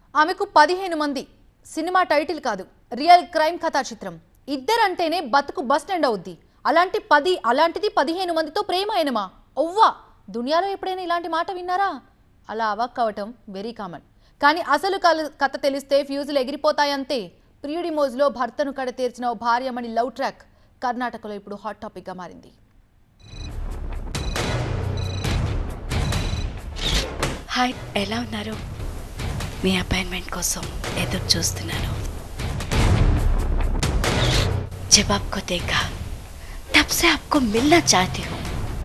ఆమెకు పదిహేను మంది సినిమా టైటిల్ కాదు రియల్ క్రైమ్ కథా చిత్రం ఇద్దరంటేనే బతుకు బస్ స్టాండ్ అవుద్ది అలాంటి పది అలాంటిది పదిహేను మందితో ప్రేమ అయినమా ఒవ్వా దునియాలో ఎప్పుడైనా ఇలాంటి మాట విన్నారా అలా అవాక్ అవటం వెరీ కామన్ కానీ అసలు కల- కథ తెలిస్తే ఫ్యూజులు ఎగిరిపోతాయంతే ప్రియుడి మోజులో భర్తను కడ తీర్చిన ఓ భార్యమణి లవ్ ట్రాక్ కర్ణాటకలో ఇప్పుడు హాట్ టాపిక్గా మారింది హాయ్ ఎలా ఉన్నారు మీ అపాయింట్మెంట్ కోసం ఎదురు చూస్తున్నాను जब आपको देखा तब से आपको मिलना चाहती हूँ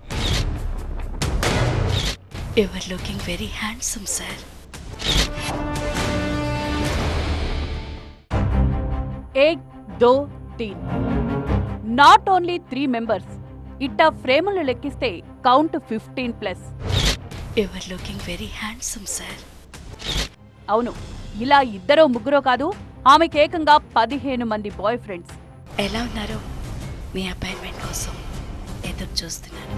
you are looking very handsome sir ఏక్ దో తీన్ నాట్ ఓన్లీ త్రీ మెంబర్స్ ఇట్టా ఫ్రేములు లెక్కిస్తే count fifteen plus you are looking very handsome sir అవును ఇలా ఇద్దరో ముగ్గురో కాదు ఆమెకి ఏకంగా పదిహేను మంది బాయ్ ఫ్రెండ్స్ ఎలా ఉన్నారు మీ అపాయింట్మెంట్ కోసం ఎదురు చూస్తున్నాను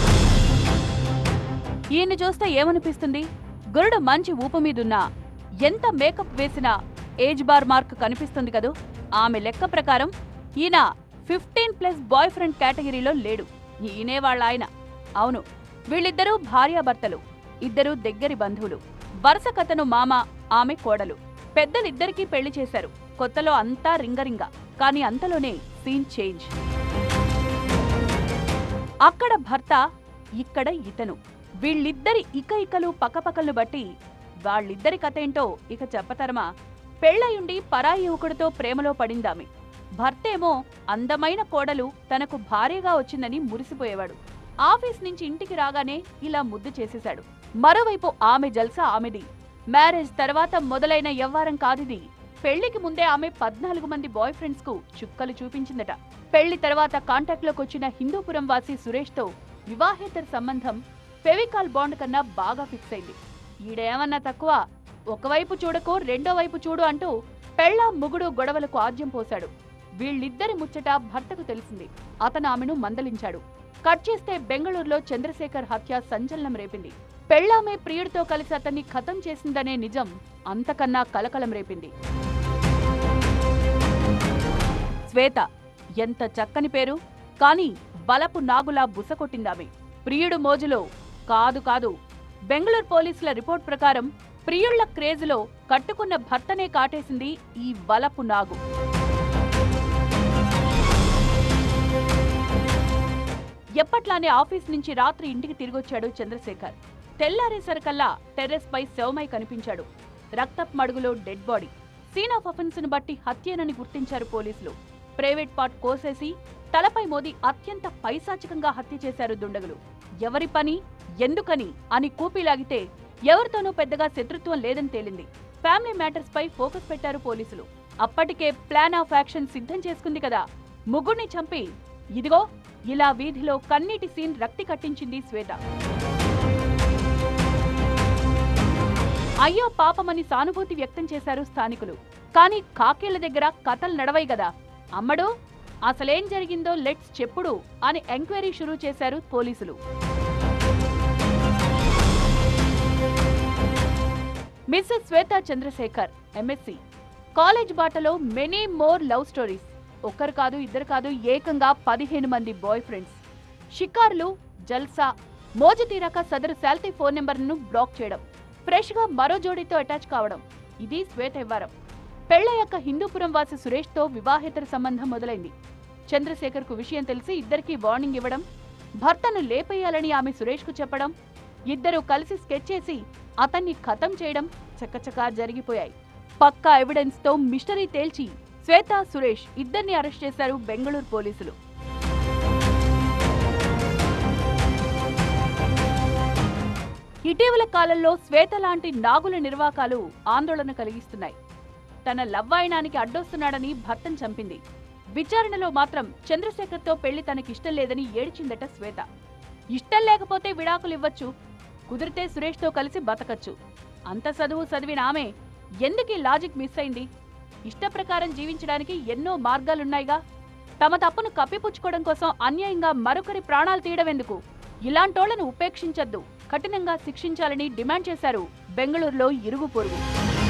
ఈయన్ని చూస్తే ఏమనిపిస్తుంది గురుడు మంచి ఊపు మీదున్నా ఎంత మేకప్ వేసినా ఏజ్ బార్ మార్క్ కనిపిస్తుంది కదూ ఆమె లెక్క ప్రకారం ఈయన ఫిఫ్టీన్ ప్లస్ బాయ్ ఫ్రెండ్ కేటగిరీలో లేడు ఈయనే వాళ్ళ ఆయన అవును వీళ్ళిద్దరూ భార్యాభర్తలు ఇద్దరూ దగ్గరి బంధువులు వరుస కథను మామ ఆమె కోడలు పెద్దలిద్దరికీ పెళ్లి చేశారు కొత్తలో అంతా రింగరింగ కానీ అంతలోనే సీన్ చేంజ్ అక్కడ భర్త ఇక్కడ ఇతను వీళ్ళిద్దరి ఇక ఇకలు పక్కపక్కలు బట్టి వాళ్ళిద్దరి కథేంటో ఇక చెప్పతరమా పెళ్ళయుండి పరాయి యువకుడితో ప్రేమలో పడిందామె భర్తేమో అందమైన కోడలు తనకు భార్యగా వచ్చిందని మురిసిపోయేవాడు ఆఫీస్ నుంచి ఇంటికి రాగానే ఇలా ముద్దు చేసేశాడు మరోవైపు ఆమె జల్సా ఆమెది మ్యారేజ్ తర్వాత మొదలైన యవ్వారం కాదిది పెళ్లికి ముందే ఆమె పద్నాలుగు మంది బాయ్ ఫ్రెండ్స్ కు చుక్కలు చూపించిందట పెళ్లి తర్వాత కాంటాక్ట్ లోకి వచ్చిన హిందూపురం వాసి సురేష్ తో వివాహేతర సంబంధం ఫెవికాల్ బాండ్ కన్నా బాగా ఫిక్స్ అయింది ఈడేమన్నా తక్కువ ఒకవైపు చూడకో రెండో వైపు చూడు అంటూ పెళ్ళ ముగుడు గొడవలకు ఆజ్యం పోశాడు వీళ్ళిద్దరి ముచ్చట భర్తకు తెలిసింది అతను ఆమెను మందలించాడు కట్ చేస్తే బెంగళూరులో చంద్రశేఖర్ హత్య సంచలనం రేపింది పెళ్ళామే ప్రియుడితో కలిసి అతన్ని ఖతం చేసిందనే నిజం అంతకన్నా కలకలం రేపింది శ్వేత ఎంత చక్కని పేరు కానీ బలపు నాగులా బుసకొట్టిందామె ప్రియుడు మోజులో కాదు కాదు బెంగళూరు పోలీసుల రిపోర్ట్ ప్రకారం ప్రియుళ్ల క్రేజులో కట్టుకున్న భర్తనే కాటేసింది ఈ వలపు నాగు ఎప్పట్లానే ఆఫీస్ నుంచి రాత్రి ఇంటికి తిరిగొచ్చాడు చంద్రశేఖర్ తెల్లారేసరికల్లా టెర్రస్ పై శవమై కనిపించాడు రక్తప్ మడుగులో dead body scene of offence ను బట్టి హత్యేనని గుర్తించారు పోలీసులు ప్రైవేట్ పార్ట్ కోసేసి తలపై మోది అత్యంత పైశాచికంగా హత్య చేశారు దుండగులు ఎవరి పని ఎందుకని అని కూపీలాగితే ఎవరితోనూ పెద్దగా శత్రుత్వం లేదని తేలింది ఫ్యామిలీ మ్యాటర్స్ పై ఫోకస్ పెట్టారు పోలీసులు అప్పటికే ప్లాన్ ఆఫ్ యాక్షన్ సిద్ధం చేసుకుంది కదా ముగ్గురిని చంపి ఇదిగో ఇలా వీధిలో కన్నీటి సీన్ రక్తి కట్టించింది శ్వేత అయ్యో పాపమని సానుభూతి వ్యక్తం చేశారు స్థానికులు కానీ కాకేళ్ల దగ్గర కథలు నడవై గదా అమ్మడు అసలేం జరిగిందో లెట్స్ చెప్పుడు అని ఎంక్వైరీ షురూ చేశారు పోలీసులు Mrs Shweta Chandrasekhar MSc college బాటలో మెనీ మోర్ లవ్ స్టోరీస్ ఒక్కరు కాదు ఇద్దరు కాదు ఏకంగా పదిహేను మంది బాయ్ ఫ్రెండ్స్ షికార్లు జల్సా మోజు తీరాక సదరు శాల్తీ ఫోన్ నెంబర్ను బ్లాక్ చేయడం ఫ్రెష్ గా మరో జోడీతో అటాచ్ కావడం ఇది శ్వేత వ్యవహారం పెళ్లయ్యాక హిందూపురం వాసి సురేష్ తో వివాహేతర సంబంధం మొదలైంది చంద్రశేఖర్ కు విషయం తెలిసి ఇద్దరికి వార్నింగ్ ఇవ్వడం భర్తను లేపేయాలని ఆమె సురేష్ కు చెప్పడం ఇద్దరు కలిసి స్కెచ్ చేసి అతన్ని ఖతం చేయడం చకచకా జరిగిపోయాయి పక్కా ఎవిడెన్స్ తో మిస్టరీ తేల్చి శ్వేత సురేష్ ఇద్దరిని అరెస్ట్ చేశారు బెంగళూరు పోలీసులు ఇటీవల కాలంలో శ్వేత లాంటి నాగుల నిర్వాకాలు ఆందోళన కలిగిస్తున్నాయి తన లవ్వాయనానికి అడ్డొస్తున్నాడని భర్తను చంపింది విచారణలో మాత్రం చంద్రశేఖర్తో పెళ్లి తనకిష్టం లేదని ఏడ్చిందట శ్వేత ఇష్టం లేకపోతే విడాకులు ఇవ్వచ్చు కుదిరితే సురేష్తో కలిసి బతకచ్చు అంత చదువు చదివిన ఆమె ఎందుకీ లాజిక్ మిస్ అయింది ఇష్ట ప్రకారం జీవించడానికి ఎన్నో మార్గాలున్నాయిగా తమ తప్పును కప్పిపుచ్చుకోవడం కోసం అన్యాయంగా మరొకరి ప్రాణాలు తీయడం ఎందుకు ఇలాంటోళ్లను ఉపేక్షించొద్దు కఠినంగా శిక్షించాలని డిమాండ్ చేశారు బెంగళూరులో ఇరుగు పొరుగు